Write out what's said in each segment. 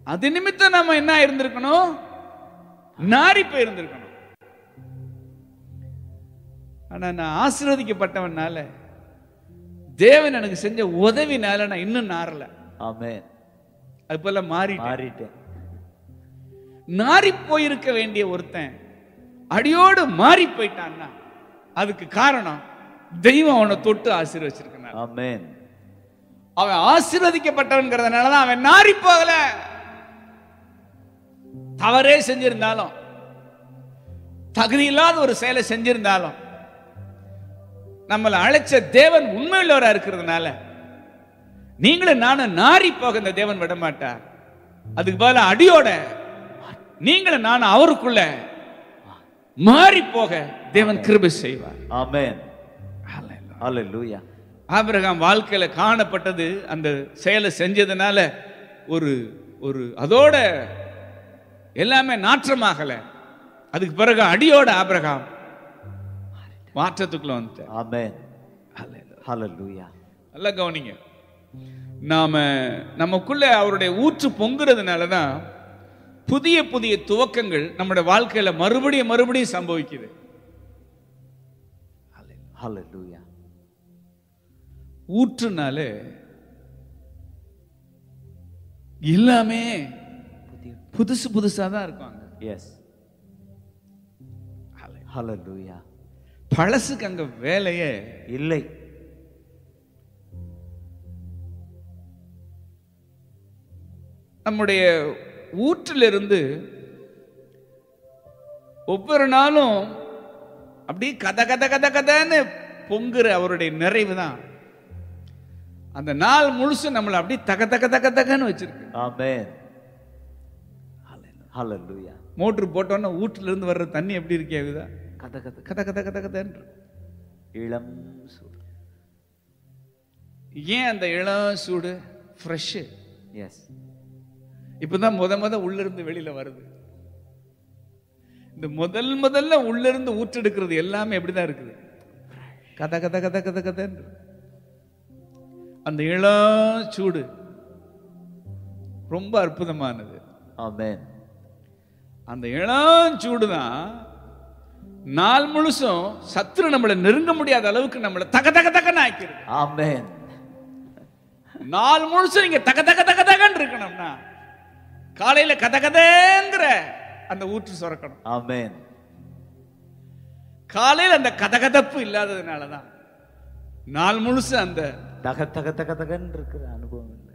அது நிமித்தம் நம்ம என்ன இருந்திருக்கணும் நாரி போயிருந்திருக்கணும் ஆனா நான் ஆசீர்வதிக்கப்பட்டவனால தேவன் எனக்கு செஞ்ச உதவினால நான் இன்னும் நாரல ஆமென் அது போல மாறி மாறிட்டேன் நாரி போயிருக்க வேண்டிய ஒருத்தன் அடியோடு மாறி போயிட்டான்னா அதுக்கு காரணம் தெய்வம் அவனை தொட்டு ஆசீர்வச்சிருக்கனால ஆமென் அவன் ஆசீர்வதிக்கப்பட்டவன்கிறதுனால தான் அவன் நாரி போகல தவறே செஞ்சிருந்தாலும் தகுதி இல்லாத ஒரு செயலை செஞ்சிருந்தாலும் நம்மளை அழைச்ச தேவன் உண்மையுள்ளவரா இருக்கிறதுனால நீங்களும் நானும் நாரி போக இந்த தேவன் விட மாட்டார் அதுக்கு பதிலா அடியோட நீங்களும் நானும் அவருக்குள்ள மாறி போக தேவன் கிருபை செய்வார் ஆமென் ஹalleluya ஆபிரகாம் வாழ்க்கையில காணப்பட்டது அந்த செயலை செஞ்சதுனால ஒரு ஒரு அதோட எல்லாமே நாற்றமாகல அதுக்கு பிறகு அடியோட ஆபிரகாம் மாற்றத்துக்குள்ள வந்துட்டார் ஆமென் ஹalleluya நல்லா கவனிங்க நாம நமக்குள்ள அவருடைய ஊற்று பொங்குறதுனால தான் புதிய புதிய துவக்கங்கள் நம்முடைய வாழ்க்கையில மறுபடியும் மறுபடியும் சம்பவிக்குது ஹalleluya ஊற்றுனாலே எல்லாமே புதுசு புதுசா தான் இருக்காங்க எஸ் ஹalleluya பழசுக்கு அங்க வேலையே இல்லை நம்முடைய ஊற்றிலிருந்து ஒவ்வொரு நாளும் அப்படியே கத கத கத கதன்னு பொங்குற அவருடைய நிறைவு தான் அந்த நாள் முழுசும் நம்மளை அப்படியே தக தக தக தகன்னு வச்சிருக்கு ஆமென் ஹalleluya மோட்ரு போட்டோன்னா ஊற்றுல இருந்து வர்ற தண்ணி எப்படி இருக்கேகுதா கத கத கத கத கத கதன்னு இருக்கு. இளம் சூடு ஏன் அந்த இளம் சூடு ஃப்ரெஷ்ஷு எஸ் இப்பதான் முத முத உள்ள இருந்து வெளியில வருது இந்த முதல் முதல்ல உள்ள இருந்து ஊற்றெடுக்கிறது எல்லாமே எப்படிதான் இருக்குது கத கத கத கத கதன்னு அந்த இளம் சூடு ரொம்ப அற்புதமானது ஆமென் அந்த இளம் சூடு தான் நாள் முழுசும் சத்துரு நம்மளை நெருங்க முடியாத அளவுக்கு நம்மளை தக தக தகன்னு ஆக்கிடுது ஆமென் நாள் முழுசும் நீங்க தக தக தக தகன்னு இருக்கணும்னா காலையில கத கதங்கிற அந்த ஊற்று சுரக்கணும் ஆமென் காலையில அந்த கதகதப்பு இல்லாததுனால தான் நாள் முழுசு அந்த தக தக தக தகன்னு இருக்கிற அனுபவம் இல்லை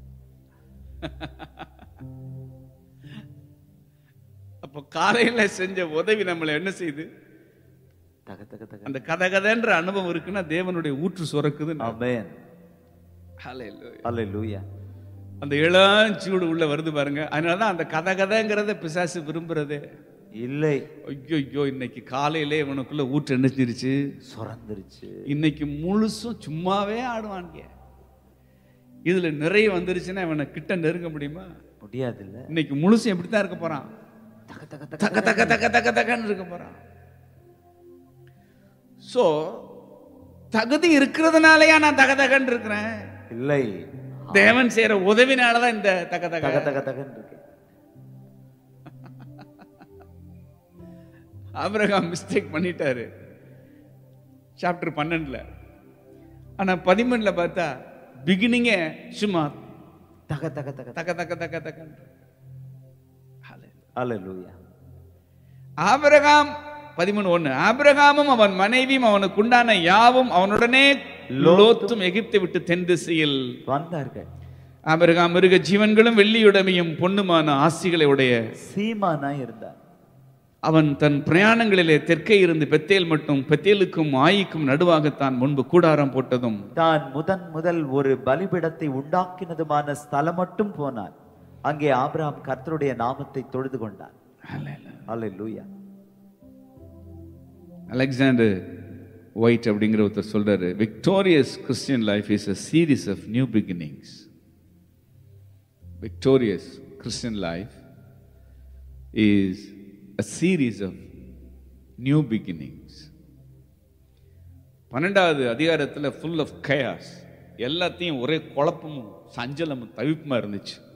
அப்போ காலையில செஞ்ச உதவி நம்மளை என்ன செய்யுது தக தக தக அந்த கதகதன்ற அனுபவம் இருக்குன்னா தேவனுடைய ஊற்று சுரக்குது ஆமென் ஹalleluya அந்த இளஞ்சூடு உள்ள வருது பாருங்க அதனாலதான் அந்த கதகதங்கிறத பிசாசு விரும்புறதே இல்லை ஐயோ ஐயோ இன்னைக்கு காலையிலே இவனுக்குள்ள ஊற்று என்னச்சிருச்சு சுரந்துருச்சு இன்னைக்கு முழுசும் சும்மாவே ஆடுவானுங்க இதுல நிறைய வந்துருச்சுன்னா இவனை கிட்ட நெருங்க முடியுமா முடியாது இல்ல இன்னைக்கு முழுசும் எப்படித்தான் இருக்க போறான் தக தக தக தக்க தக்க தக்க தக்க தக்கன்னு இருக்க போறான் சோ தகுதி இருக்கிறதுனாலயா நான் தக தகன்னு இருக்கிறேன் இல்லை தேவன் செய்யற உதவினாலதான் இந்த தக தக தக தக தகன்னு இருக்கு ஆபிரகாம் மிஸ்டேக் பண்ணிட்டாரு சாப்டர் பன்னெண்டுல ஆனா பதிமூணுல பார்த்தா பிகினிங்கே சும்மா தக தக தக தக்க தக்க தக்க தக்கன்ற ஹalleluya ஆபிரகாம் பதிமூணு ஒண்ணு ஆபிரகாமும் அவன் மனைவியும் அவனுக்கு உண்டான யாவும் அவனுடனே லோத்தும் எகிப்தை விட்டு தென் திசையில் வந்தார்கள் ஆபிரகாம் மிருக ஜீவன்களும் வெள்ளியுடைமையும் பொண்ணுமான ஆசிகளை உடைய சீமானா இருந்தார் அவன் தன் பிரயாணங்களிலே தெற்கே இருந்து பெத்தேல் மட்டும் பெத்தேலுக்கும் ஆயிக்கும் நடுவாகத்தான் முன்பு கூடாரம் போட்டதும் தான் முதன் முதல் ஒரு பலிபிடத்தை உண்டாக்கினதுமான ஸ்தலம் மட்டும் போனான் அங்கே ஆபிரகாம் கர்த்தருடைய நாமத்தை தொழுது கொண்டான் ஹalleluya அலெக்சாண்டர் ஒயிட் அப்படிங்கிற ஒருத்தர் சொல்றாரு victorious Christian life is a series of new beginnings victorious Christian life is a series of new beginnings பன்னெண்டாவது அதிகாரத்தில் ஃபுல் ஆஃப் கயாஸ் எல்லாத்தையும் ஒரே குழப்பமும் சஞ்சலமும் தவிப்புமா இருந்துச்சு